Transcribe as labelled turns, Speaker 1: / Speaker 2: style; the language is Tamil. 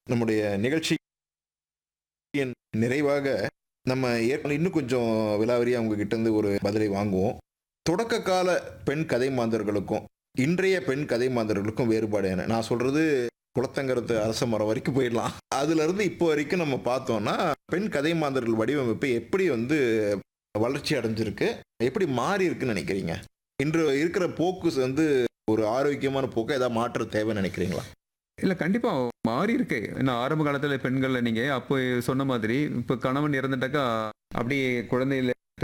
Speaker 1: நம்முடைய நிகழ்ச்சியின் நிறைவாக நம்ம ஏற்கனவே இன்னும் கொஞ்சம் விலாவரியா உங்ககிட்ட இருந்து ஒரு பதிலை வாங்குவோம் தொடக்க கால பெண் கதை மாந்தர்களுக்கும் இன்றைய பெண் கதை மாந்தர்களுக்கும் வேறுபாடு என்ன நான் சொல்றது குளத்தங்கரத்து அரச மரம் வரைக்கும் போயிடலாம் அதுல இருந்து இப்போ வரைக்கும் நம்ம பார்த்தோம்னா பெண் கதை மாந்தர்கள் வடிவமைப்பு எப்படி வந்து வளர்ச்சி அடைஞ்சிருக்கு எப்படி மாறி இருக்குன்னு நினைக்கிறீங்க இன்று இருக்கிற போக்கு வந்து ஒரு ஆரோக்கியமான போக்கு ஏதாவது மாற்ற தேவைன்னு நினைக்கிறீங்களா
Speaker 2: இல்ல கண்டிப்பா மாறி இருக்கு நான் ஆரம்ப காலத்துல பெண்கள்ல நீங்க அப்போ சொன்ன மாதிரி இப்ப கணவன் இறந்துட்டாக்கா அப்படியே குழந்தையில